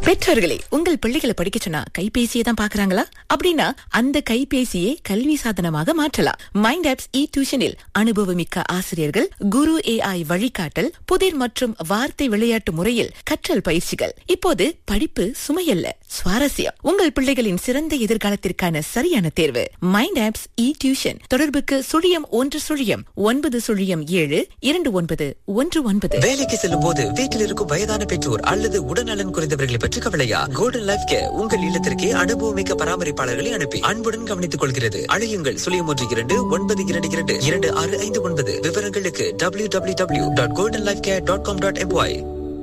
பெற்றோர்களே உங்கள் பிள்ளைகளை படிக்க சொன்னா கைபேசியை தான் பாக்குறாங்களா அப்படின்னா அந்த கைபேசியை கல்வி சாதனமாக மாற்றலாம் மைண்ட் ஆப்ஸ் இ டியூஷனில் அனுபவமிக்க ஆசிரியர்கள் குரு ஏஐ வழிகாட்டல் புதிர் மற்றும் வார்த்தை விளையாட்டு முறையில் கற்றல் பயிற்சிகள் இப்போது படிப்பு சுமையல்ல சுவாரஸ்யம் உங்கள் பிள்ளைகளின் சிறந்த எதிர்காலத்திற்கான சரியான தேர்வு மைண்ட் ஆப்ஸ் இ டியூஷன் தொடர்புக்கு சுழியம் ஒன்று சுழியம் ஒன்பது சுழியம் ஏழு இரண்டு ஒன்பது ஒன்று ஒன்பது வேலைக்கு செல்லும் போது வீட்டில் இருக்கும் வயதான பெற்றோர் அல்லது உடல்நலன் குறைந்தவர்களை பற்றி கவலையா கோல்டன் லைஃப் கேர் உங்கள் இல்லத்திற்கே அனுபவமிக்க பராமரிப்பாளர்களை அனுப்பி அன்புடன் கவனித்துக் கொள்கிறது அழையுங்கள் சுழியம் ஒன்று இரண்டு ஒன்பது இரண்டு இரண்டு இரண்டு ஆறு ஐந்து ஒன்பது விவரங்களுக்கு W W W dot golden life care dot com dot MY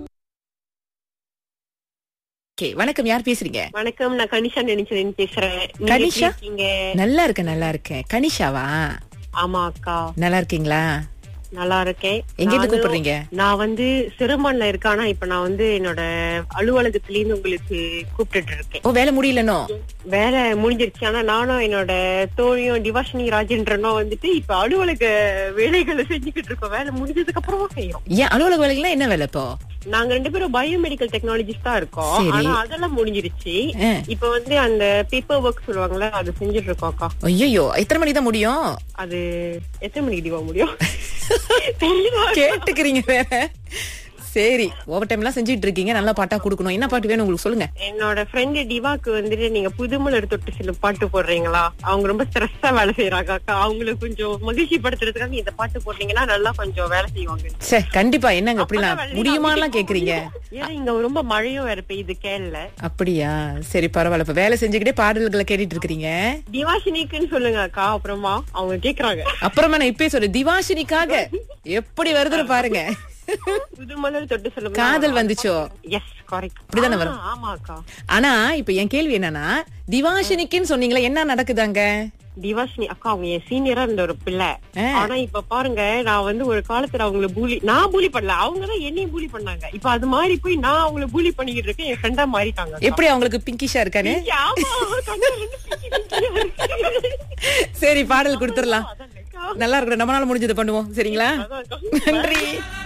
Okay, வணக்கம் யார் பேசுறீங்க வணக்கம் நான் கனிஷா நினைச்சேன் பேசுறேன் நீங்க கனிஷா? எப்படி இருக்கீங்க நல்லா இருக்கேன் நல்லா இருக்கேன் கனிஷாவா ஆமா அக்கா நல்லா இருக்கீங்களா நல்லா இருக்கேன் எங்க இருந்து நானும்- கூப்பிடுறீங்க? நான் வந்து சிறுமன்ல இருக்கேன் ஆனா இப்ப நான் வந்து என்னோட அலுவலகத்துல இருந்து உங்களுக்கு கூப்பிட்டுட்டு இருக்கேன் ஓ வேலை முடியலனோ வேலை முடிஞ்சிருச்சு ஆனா நானும் என்னோட தோழியும் டிவாஷினி ராஜேந்திரனும் வந்துட்டு இப்ப அலுவலக வேலைகளை செஞ்சுக்கிட்டு இருக்கோம் வேலை முடிஞ்சதுக்கு அப்புறமா செய்யறோம் ஏன் அலுவலக வேலைகள்லாம் என்ன வேலை இப்போ நாங்க ரெண்டு பேரும் பயோமெடிக்கல் டெக்னாலஜிஸ்ட் தான் இருக்கோம் சரி. ஆனா அதெல்லாம் முடிஞ்சிருச்சு ஆ. இப்ப வந்து அந்த பேப்பர் ஒர்க் சொல்லுவாங்கல்ல அது செஞ்சுட்டு இருக்கோம் அக்கா ஐயோ எத்தனை மணிக்கு தான் முடியும் அது எத்தனை மணிக்கு டிவா முடியும் தெரியல கேட்டுக்கிறீங்க வேற சரி ஓவர் டைம் எல்லாம் செஞ்சுட்டு இருக்கீங்க நல்ல பாட்டா கொடுக்கணும் என்ன பாட்டு வேணும் உங்களுக்கு சொல்லுங்க என்னோட ஃப்ரெண்டு டிவாக்கு வந்துட்டு நீங்க புதுமலர் தொட்டு சில பாட்டு போடுறீங்களா அவங்க ரொம்ப ஸ்ட்ரெஸ்ஸா வேலை செய்யறாங்க அக்கா அவங்களை கொஞ்சம் மகிழ்ச்சி படுத்துறதுக்காக இந்த பாட்டு போட்டீங்கன்னா நல்லா கொஞ்சம் வேலை செய்வாங்க சே கண்டிப்பா என்னங்க அப்படிலாம் அப்பதான் முடியுமாலாம் வெளியில கேக்குறீங்க ஏன்னா இங்க ரொம்ப மழையும் வேற பெய்யுது கேள்ல அப்படியா சரி பரவாயில்ல இப்ப வேலை செஞ்சுக்கிட்டே பாடல்களை கேட்டுட்டு இருக்கிறீங்க திவாஷினிக்குன்னு சொல்லுங்க அக்கா அப்புறமா அவங்க கேக்குறாங்க அப்புறமா நான் இப்பயே சொல்றேன் திவாஷினிக்காக எப்படி வருதுன்னு பாருங்க புதுமலர் தொட்டு சொல்லுங்க காதல் வந்துச்சோ எஸ் கரெக்ட் அப்படிதானே வரும்? ஆமா அக்கா ஆனா இப்ப என் கேள்வி என்னன்னா திவாஷினிக்குன்னு சொன்னீங்களா என்ன நடக்குதாங்க திவாஷினி அக்கா அவங்க என் சீனியரா இருந்த ஒரு பிள்ளை ஆ. ஆனா இப்ப பாருங்க நான் வந்து ஒரு காலத்துல அவங்கள பூலி நான் பூலி பண்ணல அவங்க தான் என்னையும் பூலி பண்ணாங்க இப்ப அது மாதிரி போய் நான் அவங்கள பூலி பண்ணிக்கிட்டு இருக்கேன் என் ஃப்ரெண்டா மாறிட்டாங்க அக்கா. எப்படி அவங்களுக்கு பிங்கிஷா இருக்கானு ஆமா, கண்ணு ரெண்டு பிங்கி பிங்கியா இருக்கு. சரி பாடல் கொடுத்துடலாம் அதாங்க அக்கா. நல்லா இருக்கட்டும் நம்ம நாள் முடிஞ்சது பண்ணுவோம் சரிங்களா அதான் அக்கா. நன்றி